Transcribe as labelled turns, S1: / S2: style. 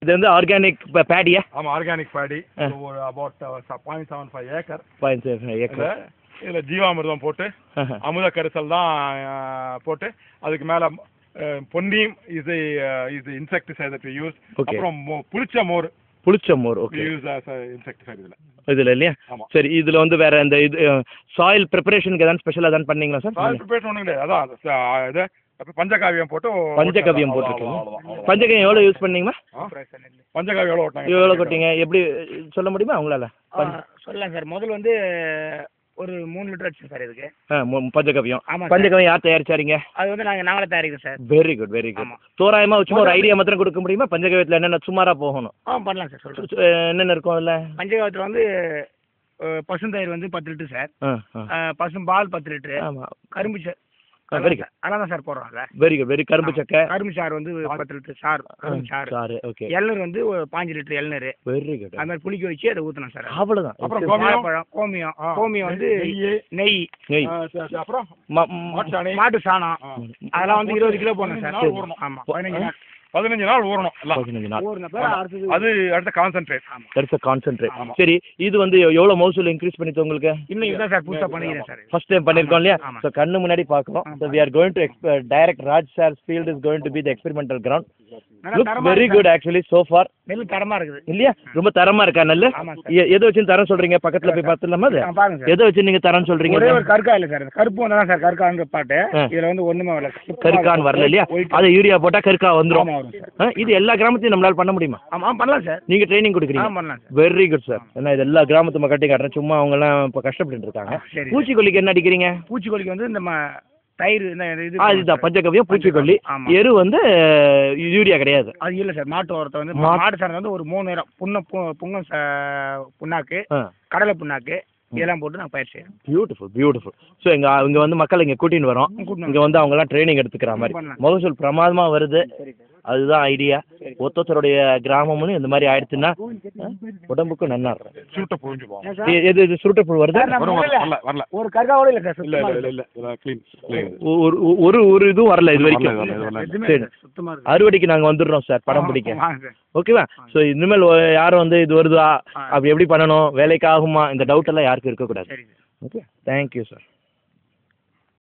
S1: இது வந்து ஆர்கானிக் பேடியா
S2: ஆமாம் ஆர்கானிக் பேடி
S1: ஆ.
S2: ஒரு about point seven five acre
S1: point
S2: இதில்
S1: ஏக்கர்
S2: இதில் ஜீவாமிர்தம் போட்டு அமுத கரிசல் தான் ஆ, போட்டு அதுக்கு மேலே பொன்னியும் இது இது இன்செக்டிசைட் தட் யூஸ்
S1: Okay.
S2: அப்புறம் மோ- புளிச்ச மோர்
S1: புளிச்ச மோர் ஓகே
S2: யூஸ் இன்செக்டிசைட் இதில்
S1: இதில் இல்லையா
S2: ஆமா.
S1: சரி இதில் வந்து வேற இந்த இது சாயில் ப்ரிப்பரேஷனுக்கு எதாவது ஸ்பெஷலாக எதாவது பண்ணீங்களா சார்
S2: சாயில் ப்ரிப்பேர் ஒன்றும் கிடையாது அதான் ச- இது அப்ப பஞ்சகாவியம் போட்டு
S1: பஞ்சகவியம்
S2: அவ்வளோ-
S1: போட்டிருக்கீங்க
S2: அவ்வளோ- அவ்வளோ-
S1: பஞ்சகவியம் எவ்வளோ யூஸ் பண்ணீங்களா
S2: ஆ? பஞ்சகாவியம் எவ்வளோ ஓட்டினாங்க
S1: எவ்வளோ கொட்டிங்க எப்படி சொல்ல முடியுமா உங்களால்
S3: சொல்லலாம் சார் முதல்ல வந்து ஒரு மூணு லிட்டர் வச்சோம் சார் இதுக்கு
S1: ஆ மு- பஞ்சகவியம்
S3: ஆமா சார்.
S1: பஞ்சகவியம் யார் தயாரிச்சாரிங்க
S3: அது வந்து நாங்கள் நாங்களே தயாரிக்கிறோம் sir
S1: very good very good
S3: ஆமா.
S1: தோராயமா சும்மா ஒரு ஐடியா மாத்திரம் கொடுக்க முடியுமா பஞ்சகவியத்தில் என்னென்ன சுமாரா போகணும்
S3: ஆ பண்ணலாம் சார் சொல்கிறேன்
S1: சு- சு- என்னென்ன இருக்கும் அதில்
S3: பஞ்சகாவத்தில் வந்து அஹ், பசுந்தயிர் வந்து பத்து லிட்டர் சார்
S1: ஆ ஆ
S3: அஹ், பசும் பால் பத்து லிட்டரு
S1: ஆமாம்
S3: கரும்பு சா-
S1: வெரி குட்
S3: அதான் தான் சார் போடுறோம் அதில்
S1: வெரி குட் வெரி கரும்பு சக்கை
S3: கரும்பு சாறு வந்து பத்து லிட்டர் சார் கரும்பு சாறு
S1: சாரு ஓகே
S3: இளநீர் வந்து ஒரு பாஞ்சு லிட்டர் இளநீர்
S1: வெரி குட்
S3: அது மாதிரி புளிக்க வச்சு அதை ஊற்றணும் சார்
S1: அவ்வளோதான்
S2: அப்புறம்
S1: It's-
S2: கோமியம்?
S3: வாழைப்பழம் கோமியம்
S2: ஆ.
S3: கோமியம் வந்து
S2: நெய்
S3: நெய்
S1: நெய்
S2: ஆ, சரி, சரி. அப்புறம்
S1: ம- ம்,
S2: மாட்டுச்சாணி
S3: மாட்டு சாணம்
S2: ஆ.
S3: அதெல்லாம் வந்து இருபது கிலோ போடணும்
S2: பதினஞ்சு
S3: சார்
S2: நாள் ஊறணும்.
S3: ஆமாம் பதினஞ்சு நாள்
S2: பதினஞ்சு நாள் ஊறணும் எல்லாம்
S1: பதினஞ்சு நாள்
S3: ஊறினப்ப அடுத்தது
S2: அது அடுத்த கான்சென்ட்ரேட்
S1: தட்ஸ் அ கான்சென்ட்ரேட்
S2: ஆமா.
S1: சரி இது வந்து எவ்வளோ மவுசூல் இன்க்ரீஸ் பண்ணிட்டு உங்களுக்கு
S3: இன்னும் இதுதான் சார் புதுசாக பண்ணிக்கிறேன் சார்
S1: ஃபர்ஸ்ட் டைம் பண்ணிருக்கோம் இல்லையா
S3: ஆமா.
S1: ஸோ கண்ணு முன்னாடி பார்க்குறோம் so we are going to direct Raj sir field is going to be the experimental ground
S3: நல்லா
S1: லுக்
S3: தரமா
S1: வெரி
S3: இருக்கு
S1: குட் ஆக்சுவலி சோ ஃபார்
S3: நெல் தரமாக இருக்குது
S1: இல்லையா ரொம்ப தரமா இருக்கா நெல்லு
S3: ஆமா சார்.
S1: எ- எதை வச்சு தரம் சொல்றீங்க பக்கத்துல போய் பார்த்துலாமா அது
S3: ஆ, பாருங்க சார்
S1: எதை வச்சு நீங்க தரம் சொல்றீங்க
S3: ஒரே ஒரு கருக்கா இல்லை சார் கருப்பு வந்தா தான் சார் கருக்காங்க பாட்டு
S1: ஆ.
S3: இதுல வந்து ஒண்ணுமே வரல
S1: கருக்கான் வரல இல்லையா
S3: White.
S1: அது யூரியா போட்டா கருக்கா வந்துரும்
S3: ஆமா வரும் சார்
S1: ஆ, இது எல்லா கிராமத்தையும் நம்மளால பண்ண முடியுமா
S3: ஆமா ஆ, பண்ணலாம் சார்
S1: நீங்க ட்ரைனிங்
S3: ஆ
S1: கொடுக்குறீங்க
S3: பண்ணலாம் சார்
S1: வெரி குட் சார் ஏன்னா இது எல்லா கிராமத்து மக்கள்கிட்டையும் காட்டுறேன் சும்மா அவங்க எல்லாம் இப்போ கஷ்டப்பட்டு இருக்காங்க
S3: ஆ, சரி.
S1: பூச்சிக்கொல்லிக்கு என்ன அடிக்கிறீங்க
S3: பூச்சிக்கொல்லிக்கு வந்து நம்ம தயிர் இந்த இது
S1: ஆ, இதுதான் பஞ்சகவியம் பூச்சிக்கொல்லி
S3: ஆமா.
S1: எரு வந்து யூரியா கிடையாது
S3: அது இல்ல சார் மாட்டு உரத்தை வந்து
S1: மா-
S3: மாட்டு சாணம் வந்து ஒரு மூணு நேரம் புண்ண பு- புங்கம் ச- புண்ணாக்கு
S1: ஆ
S3: கடலை புண்ணாக்கு இதெல்லாம் போட்டு நாங்கள் பயிர் செய்யறோம்
S1: பியூட்டிஃபுல் பியூட்டிஃபுல் ஸோ இங்க இங்க வந்து மக்கள் இங்க கூட்டின்னு வரோம்
S3: கூட்டின்னு
S1: இங்க வந்து அவங்க எல்லாம் ட்ரைனிங் எடுத்துக்கிற மாதிரி
S3: பண்ணலாம்.
S1: மகசூல் பிரமாதமா வருது அதுதான் ஐடியா ஒத்தொத்தருடைய கிராமமும் இந்த மாதிரி ஆயிடுச்சுன்னா ஆ, உடம்புக்கும் நல்லா இருக்கும்
S2: சூட்டை புரிஞ்சுப்போம்
S1: எ- எது இது சுருட்டப்புல் வருது
S3: சார், நம்ம
S2: வரும்,
S3: வரல.
S2: வரல வரல
S3: ஒரு கருக்காவோட இல்ல சார்
S2: இல்ல
S3: சுத்தமா
S2: இல்ல
S3: இருக்கு.
S2: இல்ல இல்ல க்ளீன் க்ளீன்
S1: ஒரு ஒரு ஒரு இதுவும் வரல இது வரைக்கும்
S2: வரல, வரல, வரல.
S3: எதுவுமே
S1: சரி.
S3: இல்ல, சுத்தமா இருக்கு
S1: அறுவடைக்கு நாங்க வந்துடுறோம் சார் படம் பிடிக்க
S3: வாங்க சார்.
S1: ஓகேவா ஸோ இனிமேல் ஒ- யாரும் வந்து இது வருதா அப்படி எப்படி பண்ணணும் வேலைக்கு ஆகுமா இந்த டவுட் எல்லாம் யாருக்கும் இருக்கக்கூடாது
S3: சரி சார்
S1: ஓகே தேங்க்யூ சார்